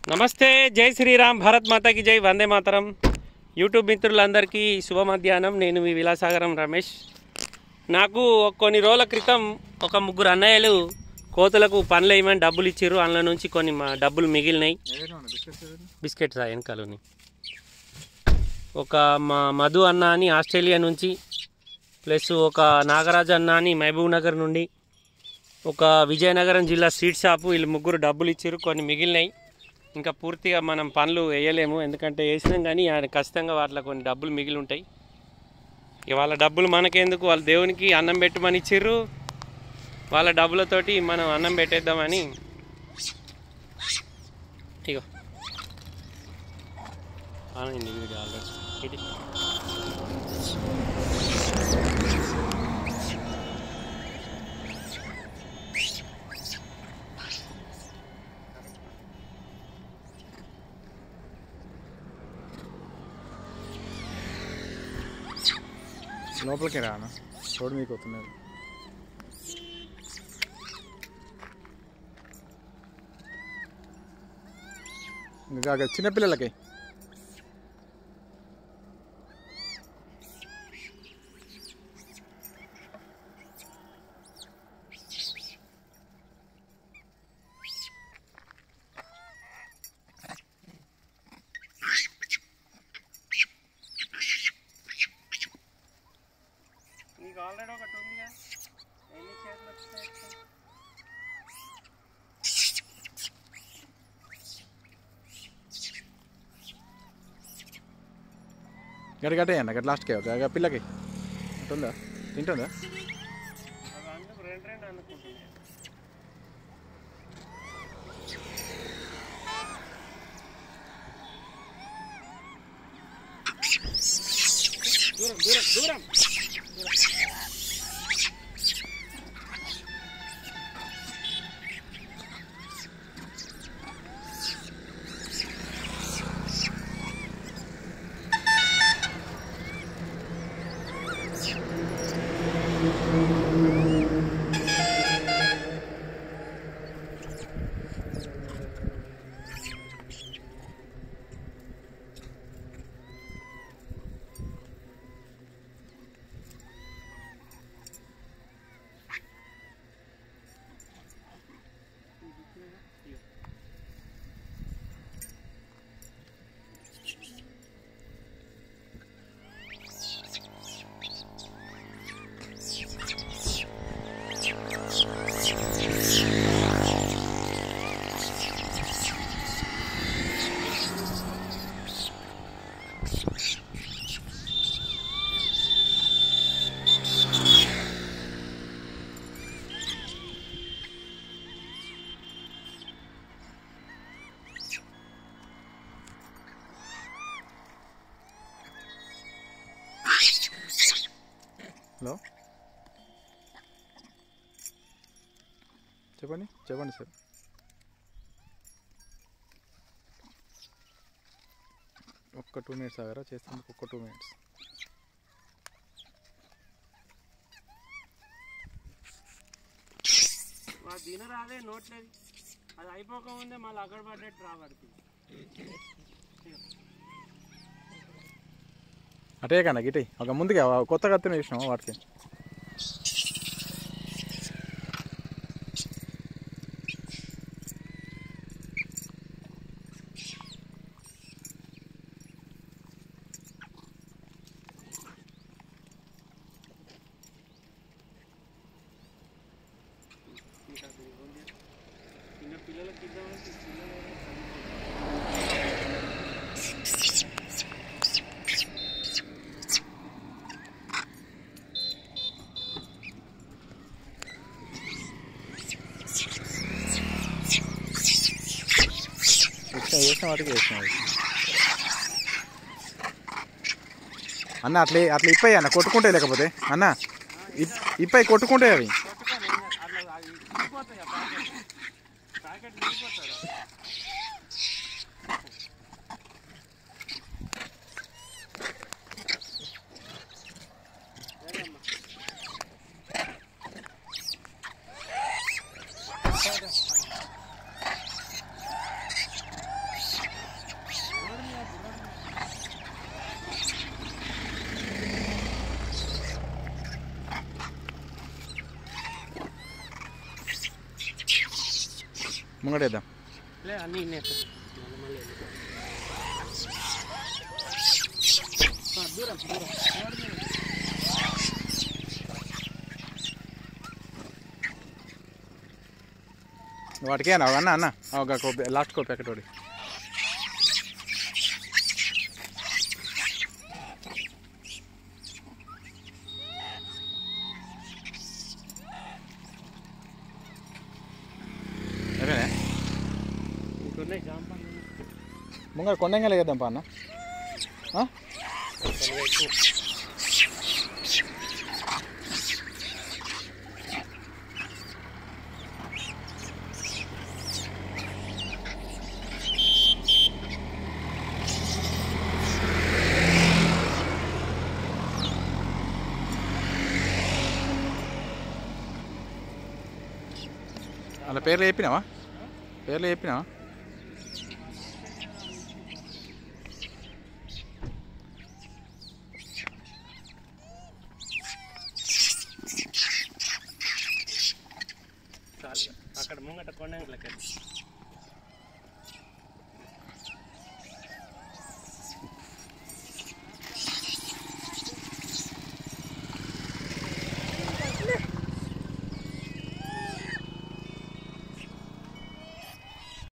నమస్తే జై శ్రీరామ్ భారత్ మాతాకి జై వందే మాతరం యూట్యూబ్ మిత్రులందరికీ శుభ మధ్యాహ్నం నేను మీ విలాసాగరం రమేష్ నాకు కొన్ని రోజుల క్రితం ఒక ముగ్గురు అన్నయ్యలు కోతులకు పనులు వేయమని డబ్బులు ఇచ్చారు అందులో నుంచి కొన్ని మా డబ్బులు మిగిలినాయి బిస్కెట్స్ ఆ వెనకాలని ఒక మా మధు అన్న అని ఆస్ట్రేలియా నుంచి ప్లస్ ఒక నాగరాజు అన్న అని మహబూబ్ నగర్ నుండి ఒక విజయనగరం జిల్లా స్వీట్ షాపు వీళ్ళు ముగ్గురు డబ్బులు ఇచ్చారు కొన్ని మిగిలినాయి ఇంకా పూర్తిగా మనం పనులు వేయలేము ఎందుకంటే వేసినాం కానీ ఆ ఖచ్చితంగా వాటిలో కొన్ని డబ్బులు మిగిలి ఉంటాయి ఇక వాళ్ళ డబ్బులు మనకెందుకు వాళ్ళ దేవునికి అన్నం పెట్టమని ఇచ్చిర్రు వాళ్ళ డబ్బులతోటి మనం అన్నం పెట్టేద్దామని ఇగో ఆనండి వీడియో ఆల్రెడీ ఇది లోపలికి రాను రోడ్డు మీకు వస్తున్నది ఇంకా అక్కడ చిన్నపిల్లలకి నీకు ఆల్రెడీ ఒకటి ఉందిగా ఎన్ని చేతులు వస్తాయి గడి గట్టే అన్న గట్టి లాస్ట్కి ఒక పిల్లకి ఉంటుందా తింటుందా అవి అందుకు రెండు రెండు అనుకుంటున్నాయి దూరం దూరం దూరం హలో చెప్పండి చెప్పండి సార్ ఒక్క టూ మినిట్స్ ఆగారా చేస్తాను ఒక్క టూ మినిట్స్ మా తినరాదే నోట్లేదు అది అయిపోకముందే మళ్ళీ అక్కడ పడ్డట్టు రాబడుతుంది అటే కన్నా గిటే ఒక ముందుగా కొత్తగా కత్తిన చూసినాం వాటికి ఇంకా అది ఉంది. చిన్న పిల్లలకి ఇద్దామంటే పిల్లలు వేసిన వేసిన వాటికి వేసిన అన్న అట్లే అట్లా ఇప్పయి అన్న కొట్టుకుంటాయి లేకపోతే అన్న ఇప్- ఇప్పయి కొట్టుకుంటాయి అవి కొట్టుకొని ఇంకా అట్లా అవి విడిపోతాయి ఆ ప్యాకెట్ ప్యాకెట్ విడిపోతాయి ముంగడేద్దాం లే అన్నీ ఇన్నే సార్. మళ్ళీ మళ్ళీ వెళ్ళిపో. ఆ, దూరం దూరం వాటికి అన్న అన్న అన్న ఒక లాస్ట్ కో ప్యాకెట్ ఒకటి అయిపోయినాయా? ఇంకొన్నాయి జాంపాలు ముంగడ కొండంగా లేద్దాం పా అన్న ఆ? అలా పేర్లు చెప్పినావా పేర్లు చెప్పినావా చాలు అక్కడ ముంగట కొండ లెక్క